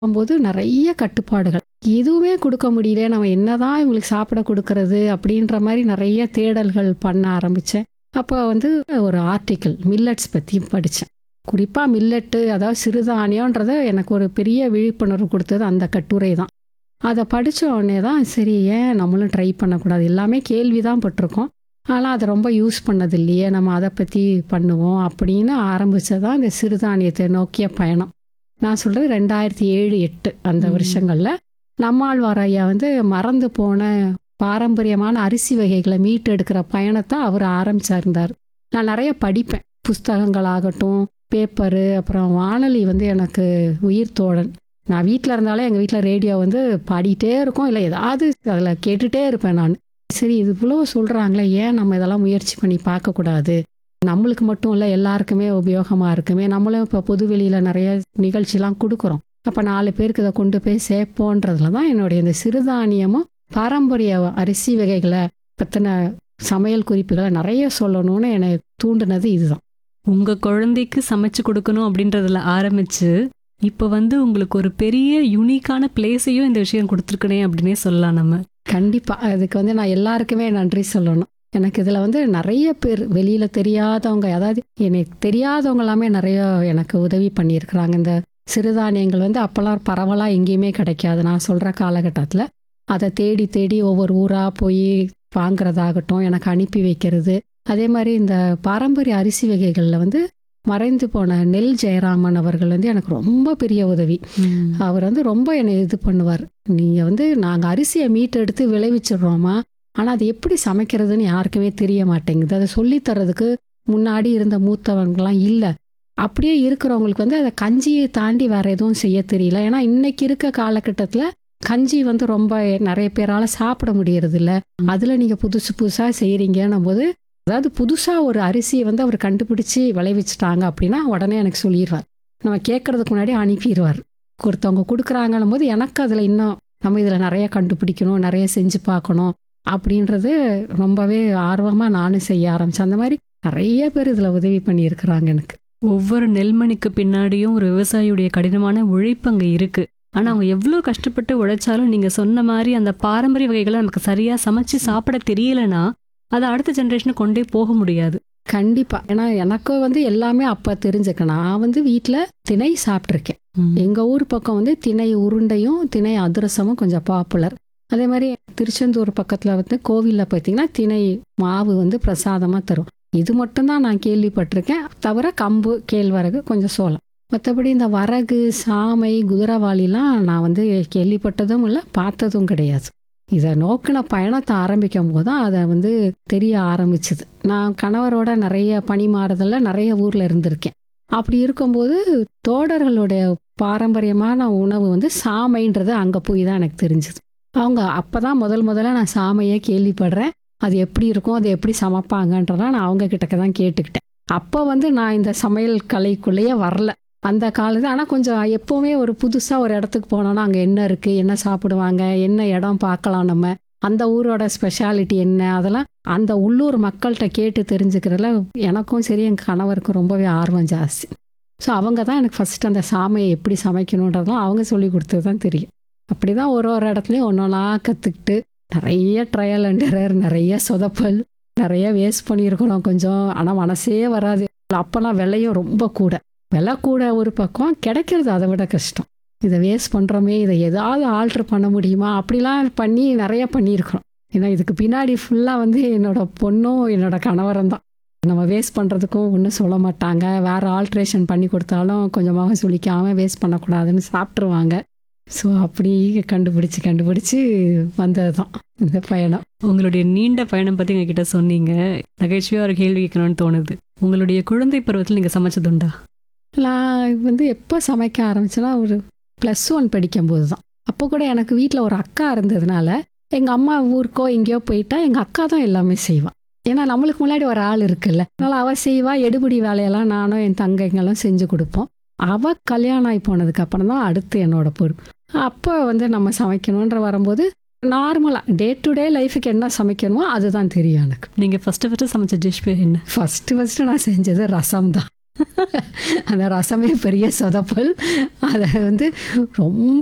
போது நிறைய கட்டுப்பாடுகள் எதுவுமே கொடுக்க முடியல நம்ம என்னதான் இவங்களுக்கு சாப்பிட கொடுக்கறது அப்படின்ற மாதிரி நிறைய தேடல்கள் பண்ண ஆரம்பித்தேன் அப்போ வந்து ஒரு ஆர்டிக்கிள் மில்லட்ஸ் பற்றி படித்தேன் குறிப்பாக மில்லட்டு அதாவது சிறுதானியன்றதை எனக்கு ஒரு பெரிய விழிப்புணர்வு கொடுத்தது அந்த கட்டுரை தான் அதை படித்த உடனே தான் சரி ஏன் நம்மளும் ட்ரை பண்ணக்கூடாது எல்லாமே கேள்வி தான் பட்டிருக்கோம் ஆனால் அதை ரொம்ப யூஸ் பண்ணது இல்லையே நம்ம அதை பற்றி பண்ணுவோம் அப்படின்னு ஆரம்பித்தது தான் இந்த சிறுதானியத்தை நோக்கிய பயணம் நான் சொல்கிறது ரெண்டாயிரத்தி ஏழு எட்டு அந்த ம். வருஷங்களில் நம்மாழ்வார் ஐயா வந்து மறந்து போன பாரம்பரியமான அரிசி வகைகளை மீட்டெடுக்கிற பயணத்தை அவர் ஆரம்பிச்சிருந்தார் நான் நிறைய படிப்பேன் புஸ்தகங்களாகட்டும் பேப்பரு அப்புறம் வானொலி வந்து எனக்கு உயிர் தோழன் நான் வீட்டில் இருந்தாலே எங்கள் வீட்டில் ரேடியோ வந்து பாடிட்டே இருக்கும் இல்லை ஏதாவது அதில் கேட்டுகிட்டே இருப்பேன் நான் சரி இது இவ்வளோ சொல்கிறாங்களே ஏன் நம்ம இதெல்லாம் முயற்சி பண்ணி பார்க்கக்கூடாது நம்மளுக்கு மட்டும் இல்லை எல்லாருக்குமே உபயோகமாக இருக்குமே நம்மளும் இப்போ பொதுவெளியில் நிறைய நிகழ்ச்சிலாம் கொடுக்குறோம் அப்போ நாலு பேருக்கு இதை கொண்டு போய் சேர்ப்போன்றதுல தான் என்னுடைய இந்த சிறுதானியமும் பாரம்பரிய அரிசி வகைகளை பற்றின சமையல் குறிப்புகளை நிறைய சொல்லணும்னு என்னை தூண்டுனது இதுதான் உங்க குழந்தைக்கு சமைச்சு கொடுக்கணும் அப்படின்றதுல ஆரம்பிச்சு இப்ப வந்து உங்களுக்கு ஒரு பெரிய யூனிக்கான பிளேஸையும் இந்த விஷயம் கொடுத்துருக்கனே அப்படின்னே சொல்லலாம் நம்ம கண்டிப்பாக அதுக்கு வந்து நான் எல்லாருக்குமே நன்றி சொல்லணும் எனக்கு இதில் வந்து நிறைய பேர் வெளியில் தெரியாதவங்க அதாவது எனக்கு தெரியாதவங்க எல்லாமே நிறைய எனக்கு உதவி பண்ணியிருக்கிறாங்க இந்த சிறுதானியங்கள் வந்து அப்போல்லாம் பரவலாக எங்கேயுமே கிடைக்காது நான் சொல்கிற காலகட்டத்தில் அதை தேடி தேடி ஒவ்வொரு ஊராக போய் வாங்குறதாகட்டும் எனக்கு அனுப்பி வைக்கிறது அதே மாதிரி இந்த பாரம்பரிய அரிசி வகைகளில் வந்து மறைந்து போன நெல் ஜெயராமன் அவர்கள் வந்து எனக்கு ரொம்ப பெரிய உதவி அவர் வந்து ரொம்ப என்னை இது பண்ணுவார் நீங்கள் வந்து நாங்கள் அரிசியை மீட்டெடுத்து விளைவிச்சிடுறோமா ஆனால் அது எப்படி சமைக்கிறதுன்னு யாருக்குமே தெரிய மாட்டேங்குது அதை சொல்லித் தர்றதுக்கு முன்னாடி இருந்த மூத்தவங்கலாம் இல்லை அப்படியே இருக்கிறவங்களுக்கு வந்து அதை கஞ்சியை தாண்டி வேற எதுவும் செய்ய தெரியல ஏன்னா இன்னைக்கு இருக்க காலகட்டத்தில் கஞ்சி வந்து ரொம்ப நிறைய பேரால சாப்பிட முடியறது இல்ல அதில் நீங்கள் புதுசு புதுசாக செய்கிறீங்கன்னும் போது அதாவது புதுசாக ஒரு அரிசியை வந்து அவர் கண்டுபிடிச்சி விளைவிச்சிட்டாங்க அப்படின்னா உடனே எனக்கு சொல்லிடுவார் நம்ம கேட்கறதுக்கு முன்னாடி அனுப்பிடுவார் ஒருத்தவங்க கொடுக்குறாங்கன்னும் போது எனக்கு அதில் இன்னும் நம்ம இதில் நிறைய கண்டுபிடிக்கணும் நிறைய செஞ்சு பார்க்கணும் அப்படின்றது ரொம்பவே ஆர்வமாக நானும் செய்ய ஆரம்பித்தேன் அந்த மாதிரி நிறைய பேர் இதில் உதவி பண்ணியிருக்கிறாங்க எனக்கு ஒவ்வொரு நெல்மணிக்கு பின்னாடியும் ஒரு விவசாயியுடைய கடினமான உழைப்பு அங்க இருக்கு ஆனா அவங்க எவ்வளவு கஷ்டப்பட்டு உழைச்சாலும் நீங்க சொன்ன மாதிரி அந்த பாரம்பரிய வகைகளை நமக்கு சரியா சமைச்சு சாப்பிட தெரியலனா அதை அடுத்த ஜெனரேஷனுக்கு கொண்டே போக முடியாது கண்டிப்பாக ஏன்னா எனக்கும் வந்து எல்லாமே அப்போ தெரிஞ்சுக்க நான் வந்து வீட்டில் திணை சாப்பிட்ருக்கேன் எங்கள் ஊர் பக்கம் வந்து திணை உருண்டையும் திணை அதிரசமும் கொஞ்சம் பாப்புலர் அதே மாதிரி திருச்செந்தூர் பக்கத்தில் வந்து கோவிலில் பார்த்தீங்கன்னா திணை மாவு வந்து பிரசாதமாக தரும் இது மட்டும்தான் நான் கேள்விப்பட்டிருக்கேன் தவிர கம்பு கேழ்வரகு கொஞ்சம் சோளம் மற்றபடி இந்த வரகு சாமை குதிரவாளிலாம் நான் வந்து கேள்விப்பட்டதும் இல்லை பார்த்ததும் கிடையாது இதை நோக்கின பயணத்தை ஆரம்பிக்கும் போது தான் அதை வந்து தெரிய ஆரம்பிச்சுது நான் கணவரோட நிறைய பணி மாறுதலில் நிறைய ஊரில் இருந்திருக்கேன் அப்படி இருக்கும்போது தோடர்களுடைய பாரம்பரியமான உணவு வந்து சாமைன்றது அங்கே போய் தான் எனக்கு தெரிஞ்சுது அவங்க அப்போ தான் முதல் முதல்ல நான் சாமையே கேள்விப்படுறேன் அது எப்படி இருக்கும் அது எப்படி சமைப்பாங்கன்றதான் நான் அவங்க கிட்டக்க தான் கேட்டுக்கிட்டேன் அப்போ வந்து நான் இந்த சமையல் கலைக்குள்ளேயே வரல அந்த காலத்து ஆனால் கொஞ்சம் எப்போவுமே ஒரு புதுசாக ஒரு இடத்துக்கு போனோன்னா அங்கே என்ன இருக்குது என்ன சாப்பிடுவாங்க என்ன இடம் பார்க்கலாம் நம்ம அந்த ஊரோட ஸ்பெஷாலிட்டி என்ன அதெல்லாம் அந்த உள்ளூர் மக்கள்கிட்ட கேட்டு தெரிஞ்சுக்கிறதுல எனக்கும் சரி என் கணவருக்கும் ரொம்பவே ஆர்வம் ஜாஸ்தி ஸோ அவங்க தான் எனக்கு ஃபஸ்ட்டு அந்த சாமையை எப்படி சமைக்கணுன்றதெல்லாம் அவங்க சொல்லி கொடுத்தது தான் தெரியும் அப்படி தான் ஒரு ஒரு இடத்துலையும் ஒன்று ஒன்றா கற்றுக்கிட்டு நிறைய ட்ரையல் அண்ட் எரர் நிறைய சொதப்பல் நிறைய வேஸ்ட் பண்ணியிருக்கணும் கொஞ்சம் ஆனால் மனசே வராது அப்போல்லாம் விலையும் ரொம்ப கூட விலை கூட ஒரு பக்கம் கிடைக்கிறது அதை விட கஷ்டம் இதை வேஸ்ட் பண்ணுறோமே இதை ஏதாவது ஆல்ட்ரு பண்ண முடியுமா அப்படிலாம் பண்ணி நிறைய பண்ணியிருக்கிறோம் ஏன்னா இதுக்கு பின்னாடி ஃபுல்லாக வந்து என்னோட பொண்ணும் என்னோட கணவரும் தான் நம்ம வேஸ்ட் பண்ணுறதுக்கும் ஒன்றும் சொல்ல மாட்டாங்க வேறு ஆல்ட்ரேஷன் பண்ணி கொடுத்தாலும் கொஞ்சமாக சொல்லிக்காமல் வேஸ்ட் பண்ணக்கூடாதுன்னு சாப்பிட்ருவாங்க ஸோ அப்படி கண்டுபிடிச்சி கண்டுபிடிச்சி வந்தது தான் இந்த பயணம் உங்களுடைய நீண்ட பயணம் பத்தி எங்ககிட்ட சொன்னீங்க நகைச்சுவையா ஒரு கேள்வி கேட்கணும்னு தோணுது உங்களுடைய குழந்தை பருவத்தில் நீங்க சமைச்சதுண்டா நான் வந்து எப்போ சமைக்க ஆரம்பிச்சேன்னா ஒரு ப்ளஸ் ஒன் படிக்கும்போது தான் அப்போ கூட எனக்கு வீட்டில் ஒரு அக்கா இருந்ததுனால எங்கள் அம்மா ஊருக்கோ எங்கேயோ போயிட்டா எங்கள் அக்கா தான் எல்லாமே செய்வாள் ஏன்னா நம்மளுக்கு முன்னாடி ஒரு ஆள் இருக்குல்ல அதனால் அவள் செய்வா எடுபடி வேலையெல்லாம் நானும் என் தங்கைங்களும் செஞ்சு கொடுப்போம் அவள் கல்யாணம் ஆகி போனதுக்கு அப்புறம் தான் அடுத்து என்னோட பொறுப்பு அப்போ வந்து நம்ம சமைக்கணுன்ற வரும்போது நார்மலாக டே டு டே லைஃபுக்கு என்ன சமைக்கணுமோ அதுதான் தெரியும் எனக்கு நீங்க ஃபர்ஸ்ட் ஃபர்ஸ்ட் சமைச்ச டிஷ் பேர் என்ன ஃபஸ்ட்டு ஃபஸ்ட்டு நான் செஞ்சது ரசம் தான் அந்த ரசமே பெரிய சொதப்பல் அதை வந்து ரொம்ப